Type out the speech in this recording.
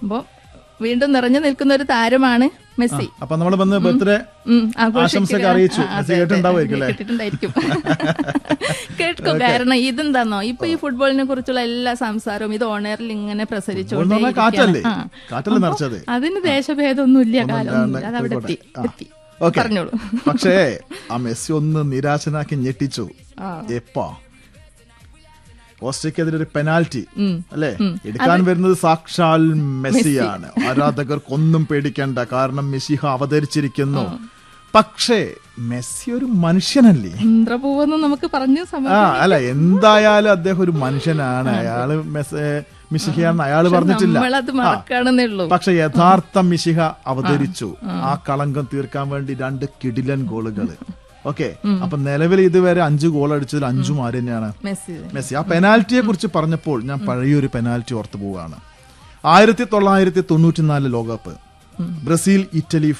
അപ്പൊ വീണ്ടും നിറഞ്ഞു നിൽക്കുന്ന ഒരു താരമാണ് മെസ്സി അപ്പൊ നമ്മൾ വന്ന് ബർത്ത്ഡേ ഉം, ആഘോഷിക്കുക. ആശംസയൊക്കെ അറിയിച്ചു. ആ, മെസ്സി അതെ, അതെ. കേട്ടിട്ടുണ്ടാവുമായിരിക്കും അല്ലേ? കേട്ടിട്ടുണ്ടായിരിക്കും കേൾക്കും കാരണം ഇതെന്താന്നോ ഇപ്പൊ ഈ ഫുട്ബോളിനെ കുറിച്ചുള്ള എല്ലാ സംസാരവും ഇത് ഓണറിൽ ഇങ്ങനെ ഫുട്ബോൾ എന്ന് പറഞ്ഞാൽ കാറ്റല്ലേ പ്രസരിച്ചോണ്ടേ കാറ്റല്ലേ നിറച്ചത് അതിന് ദേശഭേദമൊന്നുമില്ല ഒന്നും കാലമൊന്നുമില്ല ഇല്ലാണ്ട് അത് അവിടെ എത്തി പോയിക്കോട്ടെ. ആ. എത്തി ഓക്കേ. പറഞ്ഞോളൂ പക്ഷേ ആ മെസ്സി ഒന്ന് നിരാശനാക്കി ഞെട്ടിച്ചു ആ. എപ്പാ ഓസ്ട്രേലിയക്കെതിരെ ഒരു പെനാൽറ്റി ഉം. അല്ലേ എടുക്കാൻ വരുന്നത് സാക്ഷാൽ മെസ്സിയാണ് ആരാധകർക്കൊന്നും പേടിക്കണ്ട കാരണം മെസ്സിഹ അവതരിച്ചിരിക്കുന്നു പക്ഷേ മെസ്സി ഒരു മനുഷ്യനല്ലേ ഇന്ദ്രപൂവെന്ന് നമുക്ക് പറഞ്ഞു ആ സമയം അല്ല എന്തായാലും അദ്ദേഹം ഒരു മനുഷ്യനാണ് അയാള് മെസ്സി മിശിഹയാണെന്ന് അയാള് പറഞ്ഞിട്ടില്ല നമ്മളത് ആ. മറക്കാണെന്നേ ഉള്ളൂ പക്ഷെ യഥാർത്ഥ മിശിഹ അവതരിച്ചു ആ കളങ്കം തീർക്കാൻ വേണ്ടി രണ്ട് കിടിലൻ ഗോളുകള് ഓക്കെ അപ്പൊ നിലവിൽ ഇതുവരെ അഞ്ച് ഗോൾ അടിച്ചതിൽ അഞ്ചും ആര് തന്നെയാണ് മെസ്സി മെസ്സി ആ പെനാൽറ്റിയെ കുറിച്ച് പറഞ്ഞപ്പോൾ ഞാൻ പഴയൊരു പെനാൽറ്റി ഓർത്തു പോവുകയാണ് ആയിരത്തി തൊള്ളായിരത്തി തൊണ്ണൂറ്റിനാല് ലോകകപ്പ് ബ്രസീൽ ഇറ്റലി